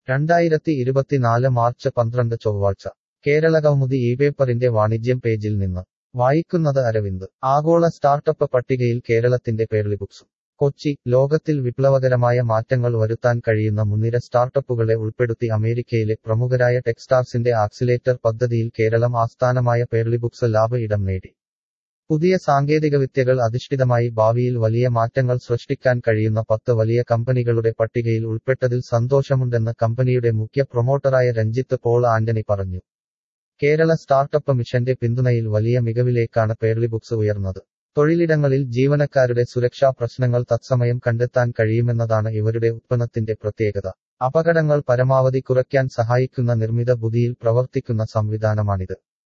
രണ്ടായിരത്തി ഇരുപത്തിനാല് മാർച്ച് പന്ത്രണ്ട് ചൊവ്വാഴ്ച കേരളകൗമുദി ഈ പേപ്പറിന്റെ വാണിജ്യം പേജിൽ നിന്ന് വായിക്കുന്നത് അരവിന്ദ് ആഗോള സ്റ്റാർട്ടപ്പ് പട്ടികയിൽ കേരളത്തിന്റെ പേർലിബുക്സും കൊച്ചി ലോകത്തിൽ വിപ്ലവകരമായ മാറ്റങ്ങൾ വരുത്താൻ കഴിയുന്ന മുൻനിര സ്റ്റാർട്ടപ്പുകളെ ഉൾപ്പെടുത്തി അമേരിക്കയിലെ പ്രമുഖരായ ടെക്സ്റ്റാർസിന്റെ ആക്സിലേറ്റർ പദ്ധതിയിൽ കേരളം ആസ്ഥാനമായ പേർലിബുക്സ് ലാബ് ഇടം നേടി പുതിയ സാങ്കേതികവിദ്യകൾ അധിഷ്ഠിതമായി ഭാവിയിൽ വലിയ മാറ്റങ്ങൾ സൃഷ്ടിക്കാൻ കഴിയുന്ന പത്ത് വലിയ കമ്പനികളുടെ പട്ടികയിൽ ഉൾപ്പെട്ടതിൽ സന്തോഷമുണ്ടെന്ന് കമ്പനിയുടെ മുഖ്യ പ്രൊമോട്ടറായ രഞ്ജിത്ത് പോൾ ആന്റണി പറഞ്ഞു കേരള സ്റ്റാർട്ടപ്പ് മിഷന്റെ പിന്തുണയിൽ വലിയ മികവിലേക്കാണ് പേർലിബുക്സ് ഉയർന്നത് തൊഴിലിടങ്ങളിൽ ജീവനക്കാരുടെ സുരക്ഷാ പ്രശ്നങ്ങൾ തത്സമയം കണ്ടെത്താൻ കഴിയുമെന്നതാണ് ഇവരുടെ ഉത്പന്നത്തിന്റെ പ്രത്യേകത അപകടങ്ങൾ പരമാവധി കുറയ്ക്കാൻ സഹായിക്കുന്ന നിർമ്മിത ബുദ്ധിയിൽ പ്രവർത്തിക്കുന്ന സംവിധാനമാണിത്